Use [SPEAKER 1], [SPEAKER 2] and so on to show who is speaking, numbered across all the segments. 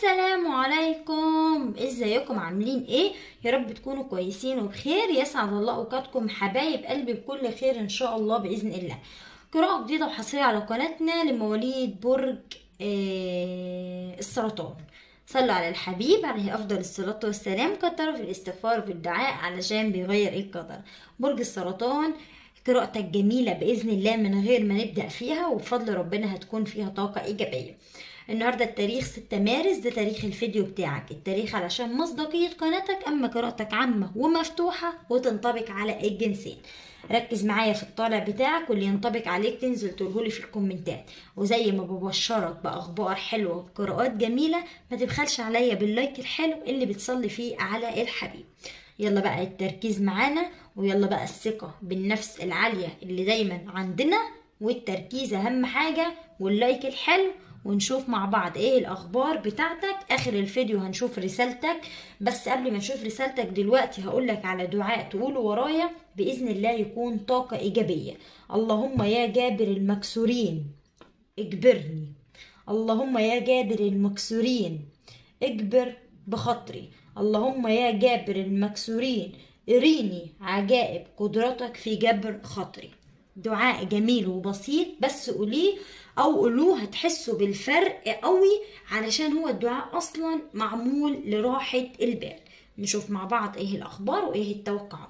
[SPEAKER 1] السلام عليكم ازيكم عاملين ايه يا رب تكونوا كويسين وبخير يسعد الله اوقاتكم حبايب قلبي بكل خير ان شاء الله باذن الله قراءة جديدة وحصرية على قناتنا لمواليد برج آه السرطان صلوا على الحبيب عليه افضل الصلاة والسلام كتروا في الاستغفار وفي الدعاء علشان بيغير ايه القدر برج السرطان قراءتك جميلة بإذن الله من غير ما نبدأ فيها وبفضل ربنا هتكون فيها طاقة إيجابية النهاردة التاريخ 6 مارس ده تاريخ الفيديو بتاعك التاريخ علشان مصداقية قناتك أما قراءتك عامة ومفتوحة وتنطبق على الجنسين ركز معايا في الطالع بتاعك واللي ينطبق عليك تنزل تقولهولي في الكومنتات وزي ما ببشرك بأخبار حلوة وقراءات جميلة ما تبخلش عليا باللايك الحلو اللي بتصلي فيه على الحبيب يلا بقى التركيز معانا ويلا بقى الثقة بالنفس العالية اللي دايما عندنا والتركيز أهم حاجة واللايك الحلو ونشوف مع بعض ايه الاخبار بتاعتك اخر الفيديو هنشوف رسالتك بس قبل ما نشوف رسالتك دلوقتي هقولك على دعاء تقوله ورايا باذن الله يكون طاقة ايجابية اللهم يا جابر المكسورين اجبرني اللهم يا جابر المكسورين اجبر بخاطري اللهم يا جابر المكسورين اريني عجائب قدرتك في جبر خاطري دعاء جميل وبسيط بس قوليه او قولوه هتحسوا بالفرق قوي علشان هو الدعاء اصلا معمول لراحة البال نشوف مع بعض ايه الاخبار وايه التوقعات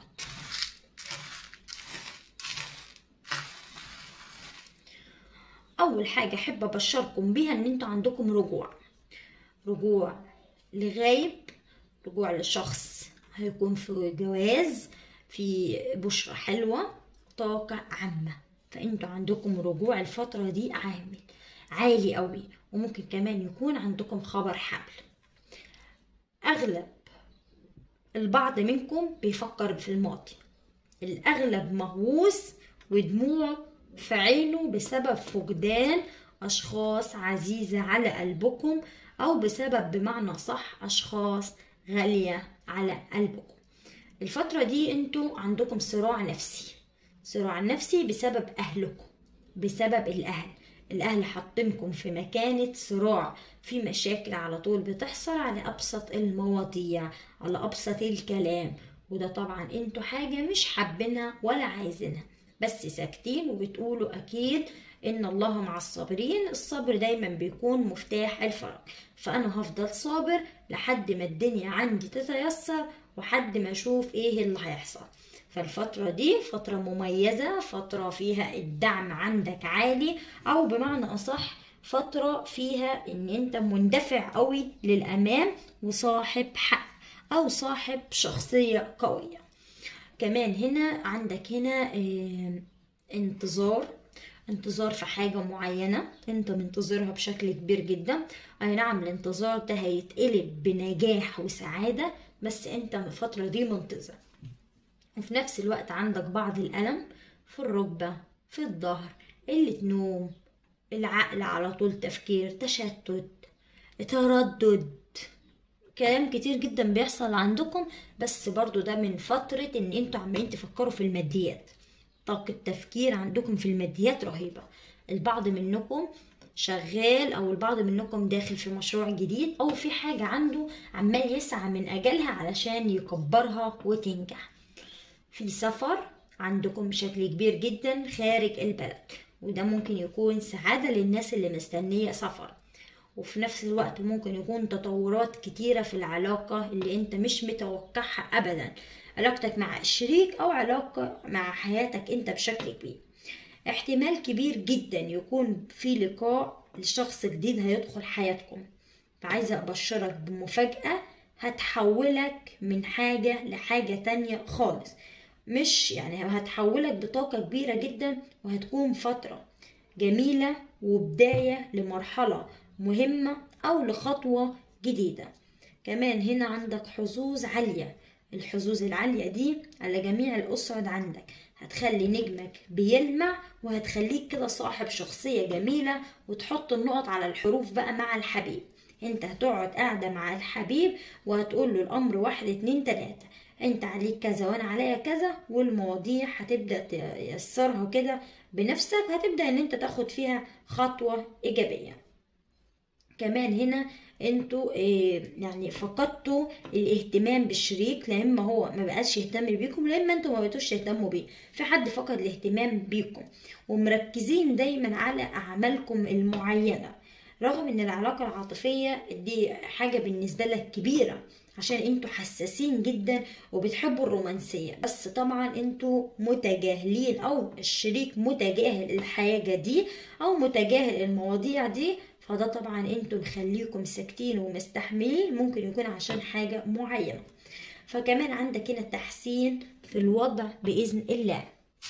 [SPEAKER 1] اول حاجة احب ابشركم بيها ان انتوا عندكم رجوع رجوع لغايب رجوع لشخص هيكون في جواز في بشرة حلوة طاقة عامة فانتوا عندكم رجوع الفترة دي عامل عالي قوي وممكن كمان يكون عندكم خبر حمل اغلب البعض منكم بيفكر في الماضي الاغلب مهووس ودموع في عينه بسبب فقدان اشخاص عزيزة على قلبكم او بسبب بمعنى صح اشخاص غالية على قلبكم الفترة دي انتوا عندكم صراع نفسي صراع نفسي بسبب أهلكم بسبب الأهل الأهل حاطينكم في مكانة صراع في مشاكل على طول بتحصل على أبسط المواضيع على أبسط الكلام وده طبعا انتوا حاجة مش حابينها ولا عايزينها بس ساكتين وبتقولوا أكيد إن الله مع الصابرين الصبر دايما بيكون مفتاح الفرج فأنا هفضل صابر لحد ما الدنيا عندي تتيسر وحد ما أشوف إيه اللي هيحصل فالفترة دي فترة مميزة فترة فيها الدعم عندك عالي أو بمعنى أصح فترة فيها إن أنت مندفع قوي للأمام وصاحب حق أو صاحب شخصية قوية كمان هنا عندك هنا اه انتظار انتظار في حاجة معينة انت منتظرها بشكل كبير جدا اي نعم الانتظار ده هيتقلب بنجاح وسعادة بس انت الفترة دي منتظر وفي نفس الوقت عندك بعض الألم في الركبة في الظهر قلة نوم العقل على طول تفكير تشتت تردد كلام كتير جدا بيحصل عندكم بس برضو ده من فترة ان انتوا عمالين تفكروا في الماديات طاقة تفكير عندكم في الماديات رهيبة البعض منكم شغال او البعض منكم داخل في مشروع جديد او في حاجة عنده عمال يسعى من اجلها علشان يكبرها وتنجح في سفر عندكم بشكل كبير جدا خارج البلد وده ممكن يكون سعادة للناس اللي مستنية سفر وفي نفس الوقت ممكن يكون تطورات كتيرة في العلاقة اللي انت مش متوقعها ابدا علاقتك مع الشريك او علاقة مع حياتك انت بشكل كبير احتمال كبير جدا يكون في لقاء لشخص جديد هيدخل حياتكم فعايزة ابشرك بمفاجأة هتحولك من حاجة لحاجة تانية خالص مش يعني هتحولك بطاقة كبيرة جدا وهتكون فترة جميلة وبداية لمرحلة مهمة أو لخطوة جديدة كمان هنا عندك حظوظ عالية الحظوظ العالية دي على جميع الأسعد عندك هتخلي نجمك بيلمع وهتخليك كده صاحب شخصية جميلة وتحط النقط على الحروف بقى مع الحبيب انت هتقعد قاعدة مع الحبيب وهتقول له الأمر واحد اتنين تلاتة انت عليك كذا وانا عليا كذا والمواضيع هتبدا تيسرها كده بنفسك هتبدا ان انت تاخد فيها خطوه ايجابيه كمان هنا انتوا اه يعني فقدتوا الاهتمام بالشريك لا اما هو ما بقاش يهتم بيكم لا اما انتوا ما بقيتوش تهتموا بيه في حد فقد الاهتمام بيكم ومركزين دايما على اعمالكم المعينه رغم ان العلاقه العاطفيه دي حاجه بالنسبه لك كبيره عشان انتوا حساسين جدا وبتحبوا الرومانسيه بس طبعا انتوا متجاهلين او الشريك متجاهل الحاجه دي او متجاهل المواضيع دي فده طبعا انتوا مخليكم ساكتين ومستحملين ممكن يكون عشان حاجه معينه فكمان عندك هنا تحسين في الوضع باذن الله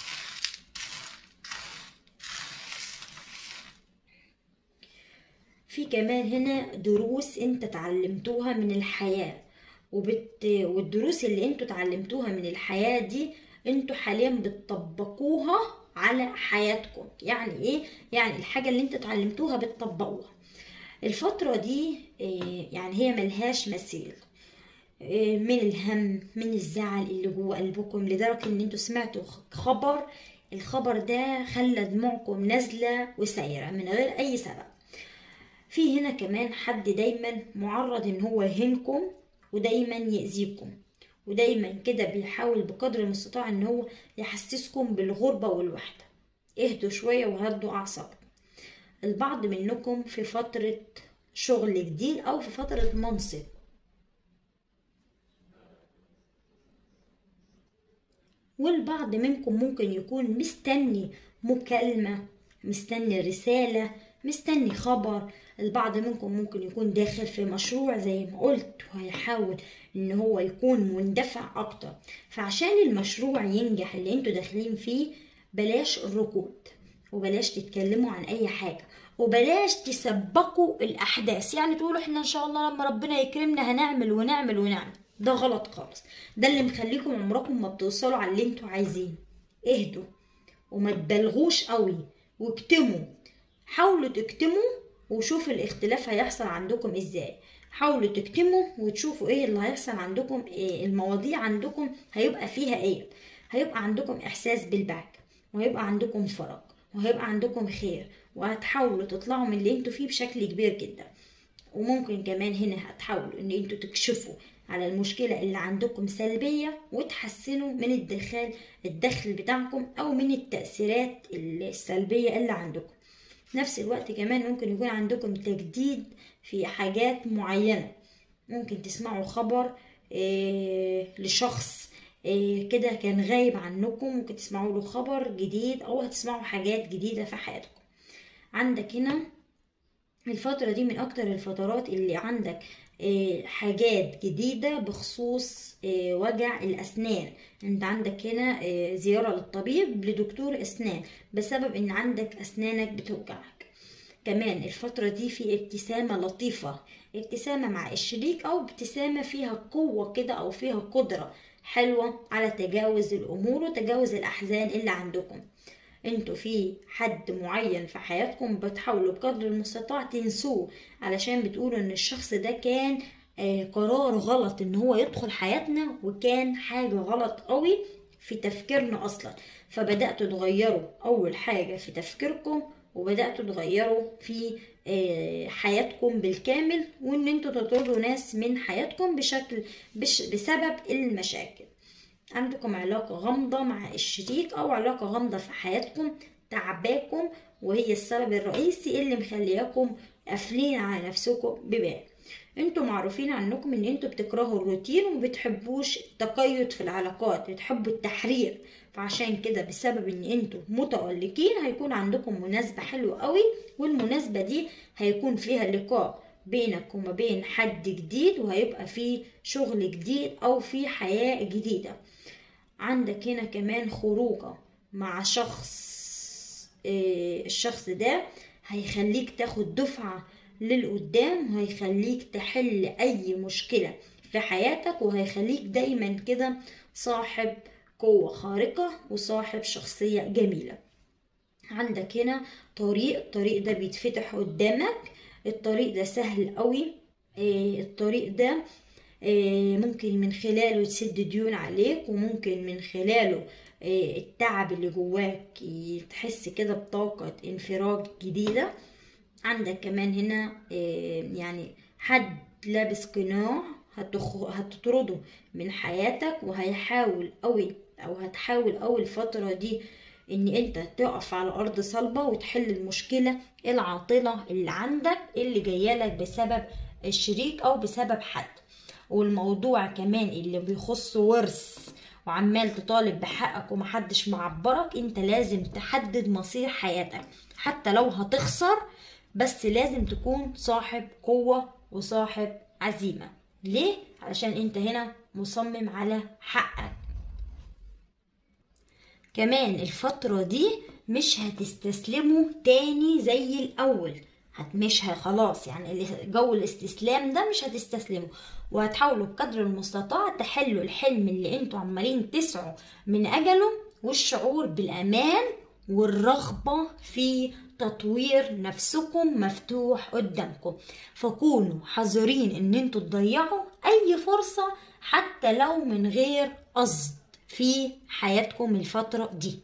[SPEAKER 1] في كمان هنا دروس انت اتعلمتوها من الحياة وبت... والدروس اللي انتوا اتعلمتوها من الحياة دي انتوا حاليا بتطبقوها على حياتكم يعني ايه يعني الحاجة اللي انتوا اتعلمتوها بتطبقوها الفترة دي يعني هي ملهاش مثيل من الهم من الزعل اللي جوه قلبكم لدرجة ان انتوا سمعتوا خبر الخبر ده خلى دموعكم نازلة وسايرة من غير اي سبب في هنا كمان حد دايما معرض ان هو يهينكم ودايما يأذيكم ودايما كده بيحاول بقدر المستطاع ان هو يحسسكم بالغربة والوحدة اهدوا شوية وهدوا اعصابكم البعض منكم في فترة شغل جديد او في فترة منصب والبعض منكم ممكن يكون مستني مكالمة مستني رسالة مستني خبر البعض منكم ممكن يكون داخل في مشروع زي ما قلت وهيحاول ان هو يكون مندفع اكتر فعشان المشروع ينجح اللي انتوا داخلين فيه بلاش الركود وبلاش تتكلموا عن اي حاجة وبلاش تسبقوا الاحداث يعني تقولوا احنا ان شاء الله لما ربنا يكرمنا هنعمل ونعمل ونعمل ده غلط خالص ده اللي مخليكم عمركم ما بتوصلوا على اللي انتوا عايزينه اهدوا وما تبالغوش قوي واكتموا حاولوا تكتموا وشوفوا الاختلاف هيحصل عندكم ازاي حاولوا تكتموا وتشوفوا ايه اللي هيحصل عندكم إيه المواضيع عندكم هيبقى فيها ايه هيبقى عندكم احساس بالبعد وهيبقى عندكم فرج وهيبقى عندكم خير وهتحاولوا تطلعوا من اللي انتوا فيه بشكل كبير جدا وممكن كمان هنا هتحاولوا ان انتوا تكشفوا على المشكلة اللي عندكم سلبية وتحسنوا من الدخل الدخل بتاعكم او من التأثيرات السلبية اللي عندكم نفس الوقت كمان ممكن يكون عندكم تجديد في حاجات معينة ممكن تسمعوا خبر إيه لشخص إيه كده كان غايب عنكم ممكن تسمعوا له خبر جديد او هتسمعوا حاجات جديدة في حياتكم عندك هنا الفترة دي من اكتر الفترات اللي عندك إيه حاجات جديدة بخصوص إيه وجع الأسنان انت عندك هنا إيه زيارة للطبيب لدكتور أسنان بسبب ان عندك أسنانك بتوجعك كمان الفترة دي في ابتسامة لطيفة ابتسامة مع الشريك أو ابتسامة فيها قوة كده أو فيها قدرة حلوة على تجاوز الأمور وتجاوز الأحزان اللي عندكم انتوا في حد معين في حياتكم بتحاولوا بقدر المستطاع تنسوه علشان بتقولوا ان الشخص ده كان آه قرار غلط ان هو يدخل حياتنا وكان حاجة غلط قوي في تفكيرنا اصلا فبدأتوا تغيروا اول حاجة في تفكيركم وبدأتوا تغيروا في آه حياتكم بالكامل وان انتوا تطردوا ناس من حياتكم بشكل بش بسبب المشاكل عندكم علاقة غامضة مع الشريك أو علاقة غامضة في حياتكم تعباكم وهي السبب الرئيسي اللي مخلياكم قافلين على نفسكم ببال انتوا معروفين عنكم ان انتوا بتكرهوا الروتين وما بتحبوش التقيد في العلاقات بتحبوا التحرير فعشان كده بسبب ان انتوا متألقين هيكون عندكم مناسبة حلوة قوي والمناسبة دي هيكون فيها لقاء بينك وما بين حد جديد وهيبقى فيه شغل جديد او في حياة جديدة عندك هنا كمان خروجة مع شخص إيه الشخص ده هيخليك تاخد دفعة للقدام وهيخليك تحل اي مشكلة في حياتك وهيخليك دايما كده صاحب قوة خارقة وصاحب شخصية جميلة عندك هنا طريق الطريق ده بيتفتح قدامك الطريق ده سهل قوي إيه الطريق ده إيه ممكن من خلاله تسد ديون عليك وممكن من خلاله إيه التعب اللي جواك تحس كده بطاقة انفراج جديدة عندك كمان هنا آه، يعني حد لابس قناع هتخ... هتطرده من حياتك وهيحاول قوي او هتحاول قوي الفترة دي ان انت تقف على ارض صلبة وتحل المشكلة العاطلة اللي عندك اللي جايلك بسبب الشريك او بسبب حد والموضوع كمان اللي بيخص ورث وعمال تطالب بحقك ومحدش معبرك انت لازم تحدد مصير حياتك حتى لو هتخسر بس لازم تكون صاحب قوة وصاحب عزيمة ليه؟ علشان انت هنا مصمم على حقك كمان الفترة دي مش هتستسلموا تاني زي الأول هت مش ه- خلاص يعني اللي- جو الاستسلام ده مش هتستسلموا وهتحاولوا بقدر المستطاع تحلوا الحلم اللي انتوا عمالين تسعوا من أجله والشعور بالأمان والرغبة في تطوير نفسكم مفتوح قدامكم فكونوا حذرين ان انتوا تضيعوا اي فرصة حتى لو من غير قصد في حياتكم الفترة دي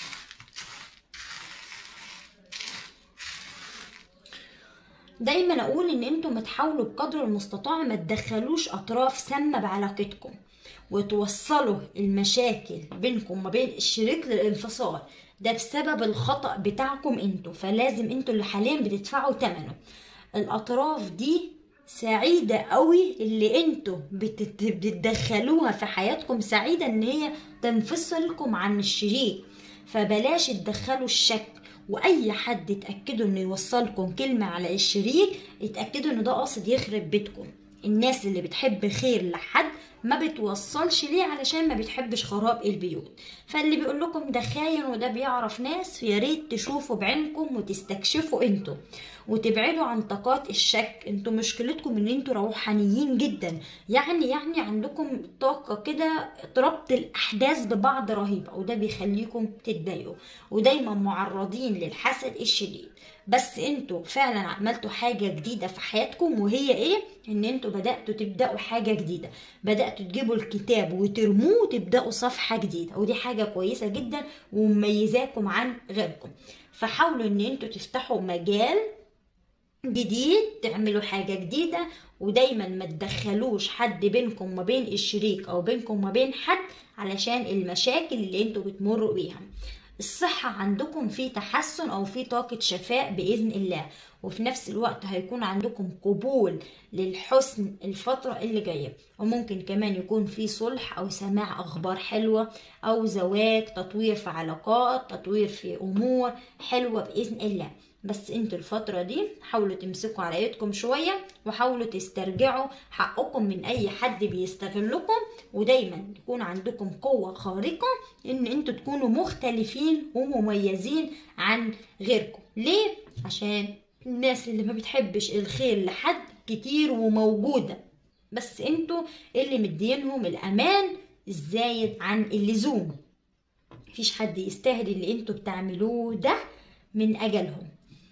[SPEAKER 1] دايما اقول ان انتم تحاولوا بقدر المستطاع ما تدخلوش اطراف سامة بعلاقتكم وتوصلوا المشاكل بينكم وما بين الشريك للانفصال ده بسبب الخطأ بتاعكم انتوا فلازم انتوا اللي حاليا بتدفعوا ثمنه الاطراف دي سعيدة قوي اللي انتوا بتت- بتدخلوها في حياتكم سعيدة ان هي تنفصلكم عن الشريك فبلاش تدخلوا الشك واي حد اتاكدوا انه يوصلكم كلمه على الشريك اتاكدوا ان ده قاصد يخرب بيتكم الناس اللي بتحب خير لحد ما بتوصلش ليه علشان ما بتحبش خراب البيوت فاللي بيقول لكم ده خاين وده بيعرف ناس يا ريت تشوفوا بعينكم وتستكشفوا انتوا وتبعدوا عن طاقات الشك انتوا مشكلتكم ان انتوا روحانيين جدا يعني يعني عندكم طاقه كده ربط الاحداث ببعض رهيبه وده بيخليكم تتضايقوا ودايما معرضين للحسد الشديد بس انتوا فعلا عملتوا حاجة جديدة في حياتكم وهي ايه ان انتوا بدأتوا تبدأوا حاجة جديدة بدأتوا تجيبوا الكتاب وترموه وتبدأوا صفحة جديدة ودي حاجة كويسة جدا ومميزاكم عن غيركم فحاولوا ان انتوا تفتحوا مجال جديد تعملوا حاجة جديدة ودايما ما تدخلوش حد بينكم وما بين الشريك او بينكم وما بين حد علشان المشاكل اللي انتوا بتمروا بيها الصحة عندكم في تحسن او في طاقة شفاء بإذن الله وفي نفس الوقت هيكون عندكم قبول للحسن الفترة اللي جاية وممكن كمان يكون في صلح او سماع اخبار حلوة او زواج تطوير في علاقات تطوير في امور حلوة بإذن الله بس انتوا الفترة دي حاولوا تمسكوا على ايدكم شوية وحاولوا تسترجعوا حقكم من اي حد بيستغلكم ودايما يكون عندكم قوة خارقة ان انتوا تكونوا مختلفين ومميزين عن غيركم ليه؟ عشان الناس اللي ما بتحبش الخير لحد كتير وموجودة بس انتوا اللي مدينهم الامان الزايد عن اللزوم مفيش حد يستاهل اللي انتوا بتعملوه ده من اجلهم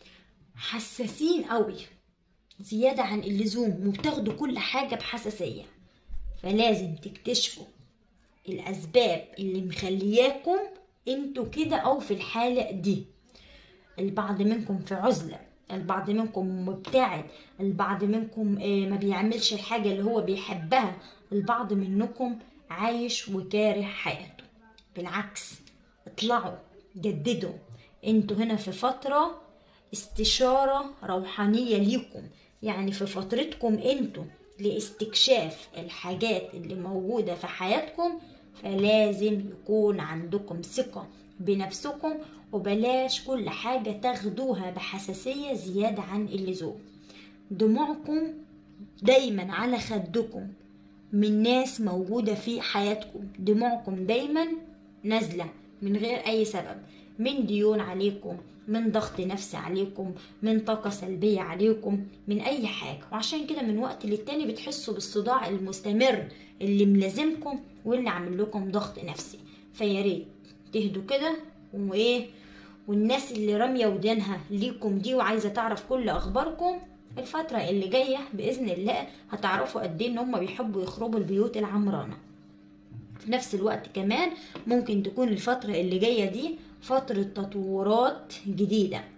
[SPEAKER 1] حساسين قوي زيادة عن اللزوم وبتاخدوا كل حاجة بحساسية فلازم تكتشفوا الأسباب اللي مخلياكم انتوا كده أو في الحالة دي البعض منكم في عزلة البعض منكم مبتعد البعض منكم آه، ما بيعملش الحاجة اللي هو بيحبها البعض منكم عايش وكاره حياته بالعكس اطلعوا جددوا انتوا هنا في فترة استشارة روحانية ليكم يعني في فترتكم انتوا لاستكشاف الحاجات اللي موجودة في حياتكم فلازم يكون عندكم ثقة بنفسكم وبلاش كل حاجة تاخدوها بحساسية زيادة عن اللزوم دموعكم دايما على خدكم من ناس موجودة في حياتكم دموعكم دايما نازلة من غير أي سبب من ديون عليكم من ضغط نفسي عليكم من طاقة سلبية عليكم من أي حاجة وعشان كده من وقت للتاني بتحسوا بالصداع المستمر اللي ملازمكم واللي عامل لكم ضغط نفسي فياريت تهدوا كده وايه والناس اللي رامية ودانها ليكم دي وعايزة تعرف كل أخباركم الفترة اللي جاية بإذن الله هتعرفوا قد إيه إن هما بيحبوا يخربوا البيوت العمرانة في نفس الوقت كمان ممكن تكون الفترة اللي جاية دي فترة تطورات جديدة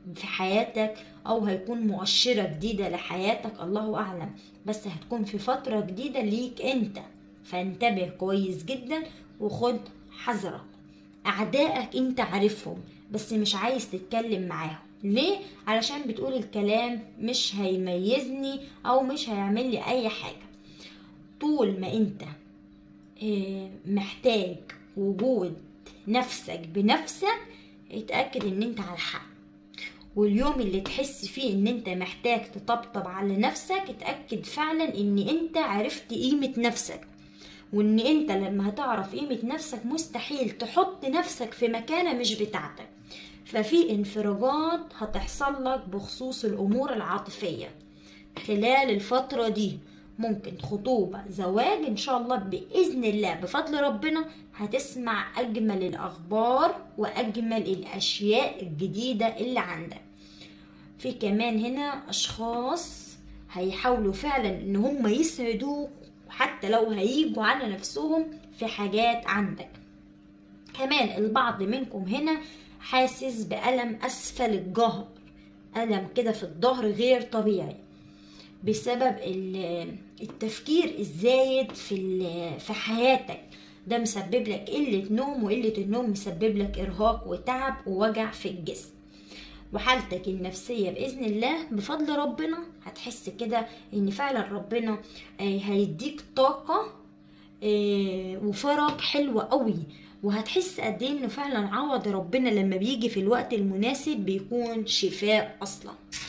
[SPEAKER 1] في حياتك او هيكون مؤشرة جديدة لحياتك الله اعلم بس هتكون في فترة جديدة ليك انت فانتبه كويس جدا وخد حذرك اعدائك انت عارفهم بس مش عايز تتكلم معاهم ليه علشان بتقول الكلام مش هيميزني او مش هيعمل لي اي حاجة طول ما انت آه، محتاج وجود نفسك بنفسك اتأكد ان انت على الحق واليوم اللي تحس فيه ان انت محتاج تطبطب على نفسك اتأكد فعلا ان انت عرفت قيمة نفسك وان انت لما هتعرف قيمة نفسك مستحيل تحط نفسك في مكانة مش بتاعتك ففي انفراجات هتحصل لك بخصوص الامور العاطفية خلال الفترة دي ممكن خطوبة زواج ان شاء الله بإذن الله بفضل ربنا هتسمع أجمل الأخبار وأجمل الأشياء الجديدة اللي عندك في كمان هنا أشخاص هيحاولوا فعلا إن هم يسعدوك حتى لو هيجوا على نفسهم في حاجات عندك كمان البعض منكم هنا حاسس بألم أسفل الظهر ألم كده في الظهر غير طبيعي بسبب ال- التفكير الزايد في ال- في حياتك ده مسبب لك قلة نوم وقلة النوم مسبب لك إرهاق وتعب ووجع في الجسم وحالتك النفسية بإذن الله بفضل ربنا هتحس كده إن فعلا ربنا آه، هيديك طاقة آه، وفرج حلو قوي وهتحس قد ايه انه فعلا عوض ربنا لما بيجي في الوقت المناسب بيكون شفاء اصلا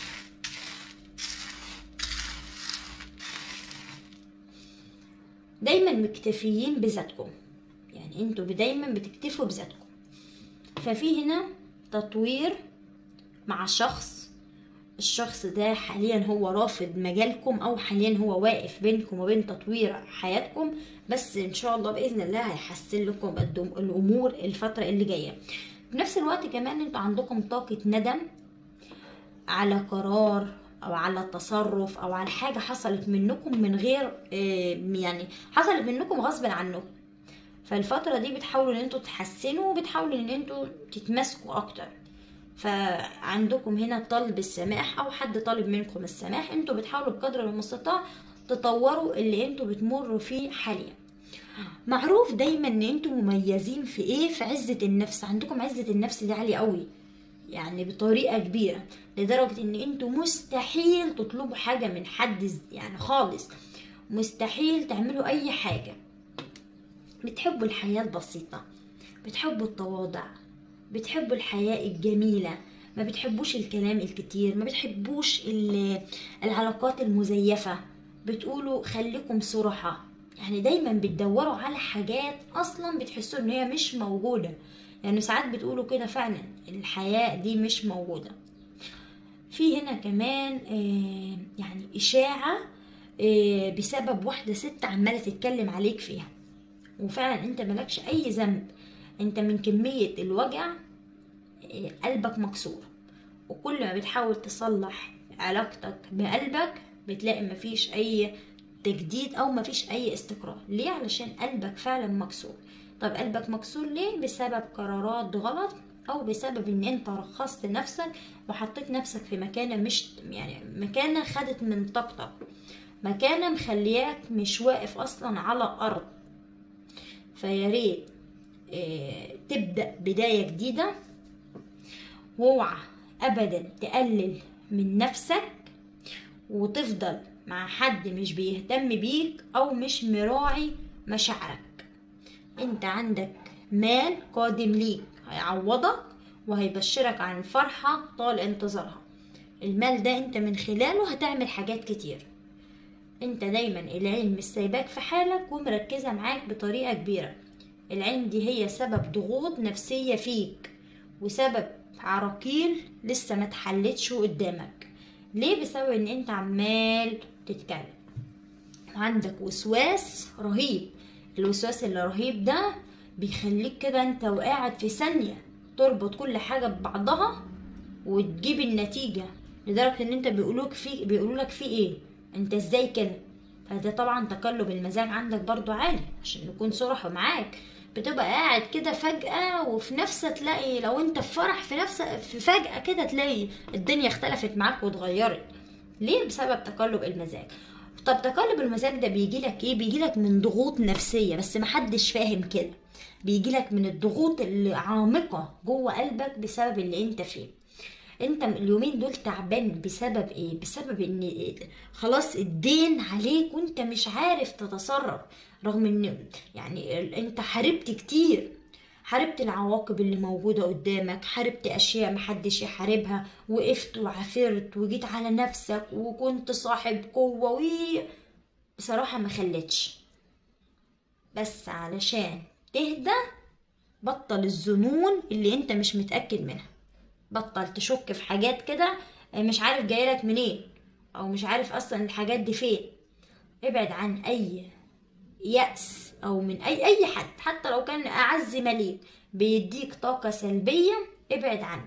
[SPEAKER 1] دايما مكتفيين بذاتكم يعني انتوا دايما بتكتفوا بذاتكم ففي هنا تطوير مع شخص الشخص ده حاليا هو رافض مجالكم او حاليا هو واقف بينكم وبين تطوير حياتكم بس ان شاء الله باذن الله هيحسن لكم الدم- الامور الفتره اللي جايه في نفس الوقت كمان انتوا عندكم طاقه ندم على قرار او على تصرف او على حاجه حصلت منكم من غير آه، يعني حصلت منكم غصب عنكم فالفتره دي بتحاولوا ان انتوا تحسنوا وبتحاولوا ان انتوا تتماسكوا اكتر فعندكم هنا طلب السماح او حد طالب منكم السماح انتوا بتحاولوا بقدر المستطاع تطوروا اللي انتوا بتمروا فيه حاليا معروف دايما ان انتوا مميزين في ايه في عزة النفس عندكم عزة النفس دي عالية قوي يعني بطريقة كبيرة لدرجة ان انتوا مستحيل تطلبوا حاجة من حد ز- يعني خالص مستحيل تعملوا اي حاجة بتحبوا الحياة البسيطة بتحبوا التواضع بتحبوا الحياة الجميلة ما بتحبوش الكلام الكتير ما بتحبوش ال- العلاقات المزيفة بتقولوا خليكم صراحة يعني دايما بتدوروا على حاجات اصلا بتحسوا ان هي مش موجودة يعني ساعات بتقولوا كده فعلا الحياة دي مش موجودة في هنا كمان آه، يعني إشاعة آه، بسبب واحدة ست عمالة تتكلم عليك فيها وفعلا انت ملكش اي ذنب انت من كمية الوجع آه، قلبك مكسور وكل ما بتحاول تصلح علاقتك بقلبك بتلاقي مفيش اي تجديد او مفيش اي استقرار ليه علشان قلبك فعلا مكسور طب قلبك مكسور ليه بسبب قرارات غلط او بسبب ان انت رخصت نفسك وحطيت نفسك في مكانة مش يعني مكانة خدت من طاقتك مكانة مخلياك مش واقف اصلا على ارض فيا ريت آه، تبدأ بداية جديدة واوعى ابدا تقلل من نفسك وتفضل مع حد مش بيهتم بيك او مش مراعي مشاعرك انت عندك مال قادم ليك هيعوضك وهيبشرك عن فرحة طال انتظارها المال ده انت من خلاله هتعمل حاجات كتير انت دايما العين مش سايباك في حالك ومركزة معاك بطريقة كبيرة العين دي هي سبب ضغوط نفسية فيك وسبب عراقيل لسه ما اتحلتش قدامك ليه بسبب ان انت عمال تتكلم وعندك وسواس رهيب الوسواس اللي رهيب ده بيخليك كده انت وقاعد في ثانية تربط كل حاجة ببعضها وتجيب النتيجة لدرجة ان انت بيقولوك في بيقولوا لك في ايه انت ازاي كده فده طبعا تقلب المزاج عندك برضو عالي عشان نكون صراحة معاك بتبقى قاعد كده فجأة وفي نفسها تلاقي لو انت في فرح في نفس في فجأة كده تلاقي الدنيا اختلفت معاك واتغيرت ليه بسبب تقلب المزاج طب تقلب المزاج ده بيجي لك ايه بيجي لك من ضغوط نفسية بس محدش فاهم كده بيجي لك من الضغوط اللي عامقة جوه قلبك بسبب اللي انت فيه انت اليومين دول تعبان بسبب ايه بسبب ان خلاص الدين عليك وانت مش عارف تتصرف رغم ان يعني انت حاربت كتير حاربت العواقب اللي موجودة قدامك حاربت أشياء محدش يحاربها وقفت وعافرت وجيت على نفسك وكنت صاحب قوة و بصراحة ما خلتش بس علشان تهدى بطل الظنون اللي انت مش متأكد منها بطل تشك في حاجات كده مش عارف جايلك منين او مش عارف اصلا الحاجات دي فين ابعد عن اي يأس او من اي اي حد حتى لو كان اعز مليك بيديك طاقة سلبية ابعد عنه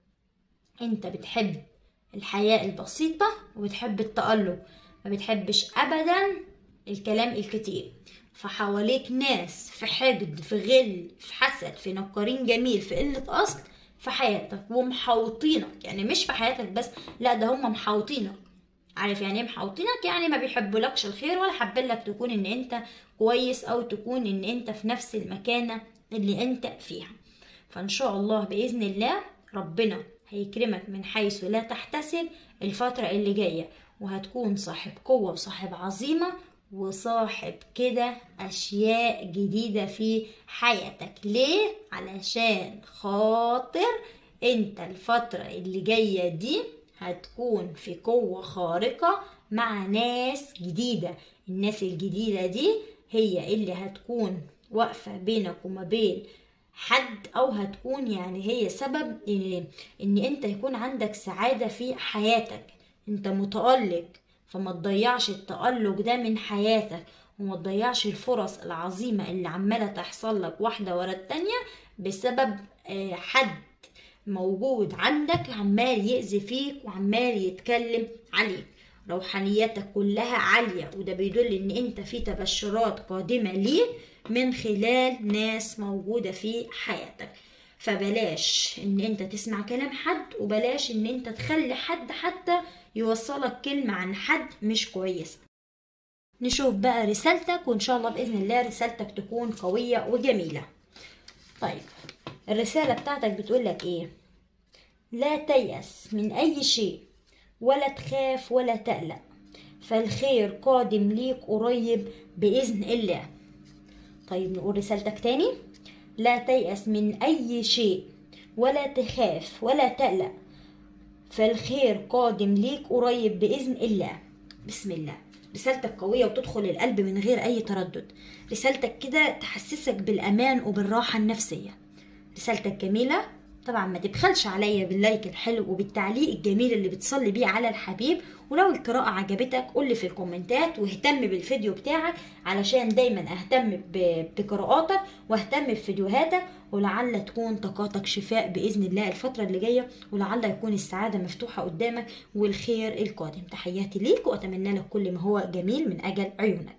[SPEAKER 1] انت بتحب الحياة البسيطة وبتحب التألق ما بتحبش ابدا الكلام الكتير فحواليك ناس في حقد في غل في حسد في نكرين جميل في قلة اصل في حياتك ومحوطينك يعني مش في حياتك بس لا ده هم محوطينك عارف يعني ايه محوطينك يعني ما بيحبولكش الخير ولا حابين لك تكون ان انت كويس او تكون ان انت في نفس المكانه اللي انت فيها فان شاء الله باذن الله ربنا هيكرمك من حيث لا تحتسب الفتره اللي جايه وهتكون صاحب قوه وصاحب عظيمه وصاحب كده اشياء جديده في حياتك ليه علشان خاطر انت الفتره اللي جايه دي هتكون في قوة خارقة مع ناس جديدة الناس الجديدة دي هي اللي هتكون واقفة بينك وما بين حد او هتكون يعني هي سبب ان, إن انت يكون عندك سعادة في حياتك انت متألق فما تضيعش التألق ده من حياتك وما تضيعش الفرص العظيمة اللي عمالة تحصل لك واحدة ورا التانية بسبب حد موجود عندك عمال يأذي فيك وعمال يتكلم عليك روحانيتك كلها عالية وده بيدل ان انت في تبشرات قادمة ليك من خلال ناس موجودة في حياتك فبلاش ان انت تسمع كلام حد وبلاش ان انت تخلي حد حتى يوصلك كلمة عن حد مش كويسة نشوف بقى رسالتك وان شاء الله بإذن الله رسالتك تكون قوية وجميلة طيب الرسالة بتاعتك بتقولك ايه لا تيأس من أي شيء ولا تخاف ولا تقلق فالخير قادم ليك قريب بإذن الله طيب نقول رسالتك تاني لا تيأس من أي شيء ولا تخاف ولا تقلق فالخير قادم ليك قريب بإذن الله بسم الله رسالتك قوية وتدخل القلب من غير أي تردد رسالتك كده تحسسك بالأمان وبالراحة النفسية رسالتك جميلة طبعا ما تبخلش عليا باللايك الحلو وبالتعليق الجميل اللي بتصلي بيه على الحبيب ولو القراءة عجبتك قولي في الكومنتات واهتم بالفيديو بتاعك علشان دايما اهتم بقراءاتك واهتم بفيديوهاتك ولعل تكون طاقاتك شفاء بإذن الله الفترة اللي جاية ولعل يكون السعادة مفتوحة قدامك والخير القادم تحياتي ليك وأتمنى لك كل ما هو جميل من أجل عيونك